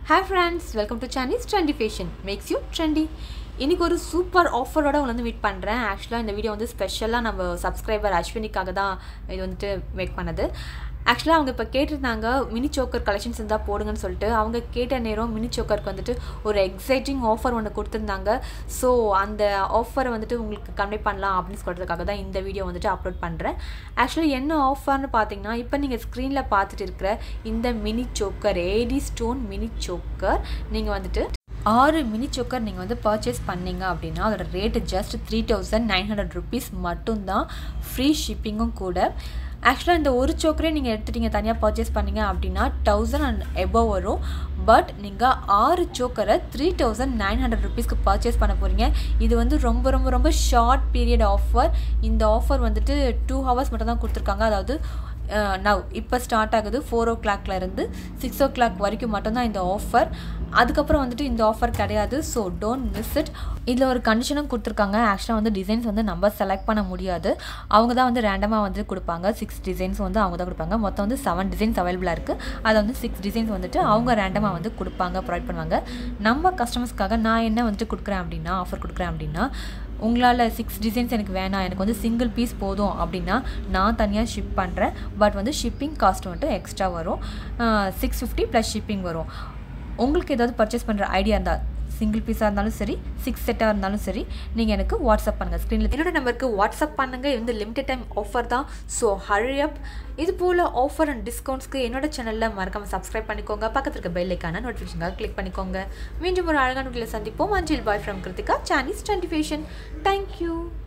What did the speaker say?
hi friends welcome to Chinese trendy fashion makes you trendy இன்றைக்கி ஒரு super ஆஃபரோட உங்களை வந்து மீட் பண்ணுறேன் ஆக்சுவலாக இந்த வீடியோ வந்து ஸ்பெஷலாக நம்ம சப்ஸ்கிரைபர் அஸ்வினிக்காக தான் இது வந்துட்டு மேக் பண்ணது ஆக்சுவலாக அவங்க இப்போ கேட்டிருந்தாங்க மினி சோக்கர் கலெக்ஷன்ஸ் இருந்தால் போடுங்கன்னு சொல்லிட்டு அவங்க கேட்ட நேரம் மினி சோக்கருக்கு வந்துட்டு ஒரு எக்ஸைட்டிங் ஆஃபர் ஒன்று கொடுத்துருந்தாங்க ஸோ அந்த ஆஃபரை வந்துட்டு உங்களுக்கு கன்வே பண்ணலாம் அப்படின்னு சொல்கிறதுக்காக தான் இந்த வீடியோ வந்துட்டு அப்லோட் பண்ணுறேன் ஆக்சுவலி என்ன ஆஃபர்னு பார்த்தீங்கன்னா இப்போ நீங்கள் ஸ்க்ரீனில் பார்த்துட்டு இருக்கிற இந்த mini choker AD stone mini choker நீங்கள் வந்துட்டு ஆறு மினி சோக்கர் நீங்கள் வந்து பர்ச்சேஸ் பண்ணீங்க அப்படின்னா அதோட rate just three thousand nine hundred rupees மட்டும்தான் ஃப்ரீ ஷிப்பிங்கும் கூட ஆக்சுவலாக இந்த ஒரு சோக்கரே நீங்கள் எடுத்துட்டீங்க தனியாக பர்ச்சேஸ் பண்ணீங்க அப்படின்னா தௌசண்ட் அண்ட் எபோவ் வரும் பட் நீங்கள் ஆறு சோக்கரை த்ரீ தௌசண்ட் நைன் ஹண்ட்ரட் ருபீஸ்க்கு பர்ச்சேஸ் பண்ண போகிறீங்க இது வந்து ரொம்ப ரொம்ப ரொம்ப ஷார்ட் பீரியட் ஆஃபர் இந்த ஆஃபர் வந்துட்டு டூ ஹவர்ஸ் மட்டும் தான் கொடுத்துருக்காங்க அதாவது நவ் இப்போ ஸ்டார்ட் ஆகுது ஃபோர் ஓ கிளாக்லேருந்து சிக்ஸ் ஓ கிளாக் வரைக்கும் மட்டும்தான் இந்த ஆஃபர் அதுக்கப்புறம் வந்துட்டு இந்த ஆஃபர் கிடையாது ஸோ டோன்ட் மிஸ் இட் இதில் ஒரு கண்டிஷனும் கொடுத்துருக்காங்க ஆக்சுவலாக வந்து டிசைன்ஸ் வந்து நம்ம செலக்ட் பண்ண முடியாது அவங்க தான் வந்து ரேண்டமாக வந்து கொடுப்பாங்க சிக்ஸ் டிசைன்ஸ் வந்து அவங்க தான் கொடுப்பாங்க மொத்தம் வந்து செவன் டிசைன்ஸ் அவைலபிளாக இருக்குது அதை வந்து சிக்ஸ் டிசைன்ஸ் வந்துட்டு அவங்க ரேண்டமாக வந்து கொடுப்பாங்க ப்ரொவைட் பண்ணுவாங்க நம்ம கஸ்டமர்ஸ்க்காக நான் என்ன வந்துட்டு கொடுக்குறேன் அப்படின்னா ஆஃபர் கொடுக்குறேன் அப்படின்னா உங்களால் சிக்ஸ் டிசைன்ஸ் எனக்கு வேணாம் எனக்கு வந்து சிங்கிள் பீஸ் போதும் அப்படின்னா நான் தனியாக ஷிப் பண்ணுறேன் பட் வந்து ஷிப்பிங் காஸ்ட் வந்துட்டு எக்ஸ்ட்ரா வரும் சிக்ஸ் ஃபிஃப்டி ப்ளஸ் ஷிப்பிங் வரும் உங்களுக்கு ஏதாவது பர்ச்சேஸ் பண்ணுற ஐடியா இருந்தால் சிங்கிள் பீஸாக இருந்தாலும் சரி சிக்ஸ் செட்டாக இருந்தாலும் சரி நீங்கள் எனக்கு வாட்ஸ்அப் பண்ணுங்கள் ஸ்க்ரீனில் என்னோட நம்பருக்கு வாட்ஸ்அப் பண்ணுங்கள் இது வந்து லிமிடெட் டைம் ஆஃபர் தான் ஸோ ஹரி அப் இது போல் ஆஃபர் அண்ட் டிஸ்கவுண்ட்ஸ்க்கு என்னோட சேனலில் மறக்காமல் சப்ஸ்கிரைப் பண்ணிக்கோங்க பக்கத்தில் இருக்க பெல்லைக்கான நோட்டிஃபிகேஷனுக்காக கிளிக் பண்ணிக்கோங்க மீண்டும் ஒரு அழகான வீட்டில் சந்திப்போம் அஞ்சில் bye from Kiruthika Chinese twenty fashion thank you